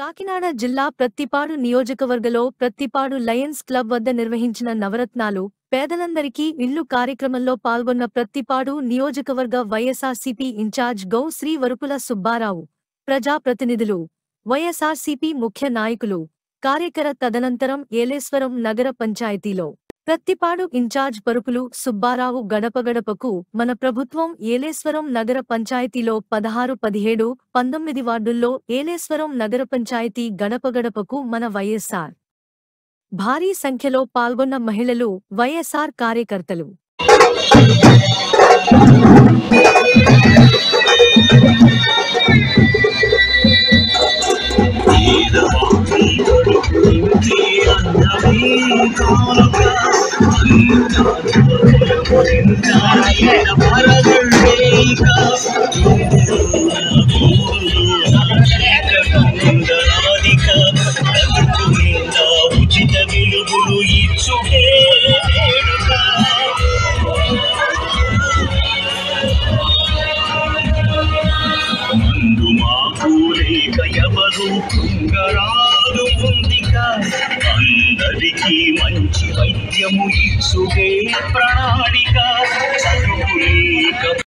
కాకినాడ జిల్లా ప్రత్తిపాడు నియోజకవర్గలో Prathipadu lions club వద్ద నిర్వహించిన నవరత్నాలు పేదలందరికీ ఇల్లు కార్యక్రమంలో పాల్గొన్న ప్రత్తిపాడు నియోజకవర్గ వైఎస్ఆర్సీపీ ఇన్ఛార్జ్ గౌ శ్రీ వరుపుల సుబ్బారావు ప్రజాప్రతినిధులు వైఎస్ఆర్సీపీ ముఖ్య నాయకులు కార్యకర తదనంతరం ఏలేశ్వరం నగర పంచాయతీలో ప్రత్తిపాడు ఇన్ఛార్జ్ పరుపులు సుబ్బారావు గడపగడపకు మన ప్రభుత్వం ఏలేశ్వరం నగర పంచాయతీలో పదహారు పదిహేడు పంతొమ్మిది వార్డుల్లో ఏలేశ్వరం నగర పంచాయతీ గడపగడపకు మన వైఎస్ఆర్ భారీ సంఖ్యలో పాల్గొన్న మహిళలు వైఎస్ఆర్ కార్యకర్తలు ఉచిత వెలుగులు ఇచ్చుకే వేడుక. ముందు మాకు లేక ఎవరు కృంగరాదు ముందిక అందరికీ మంచి వైద్యము ఇచ్చుగే ప్రణాళిక చదువు లేక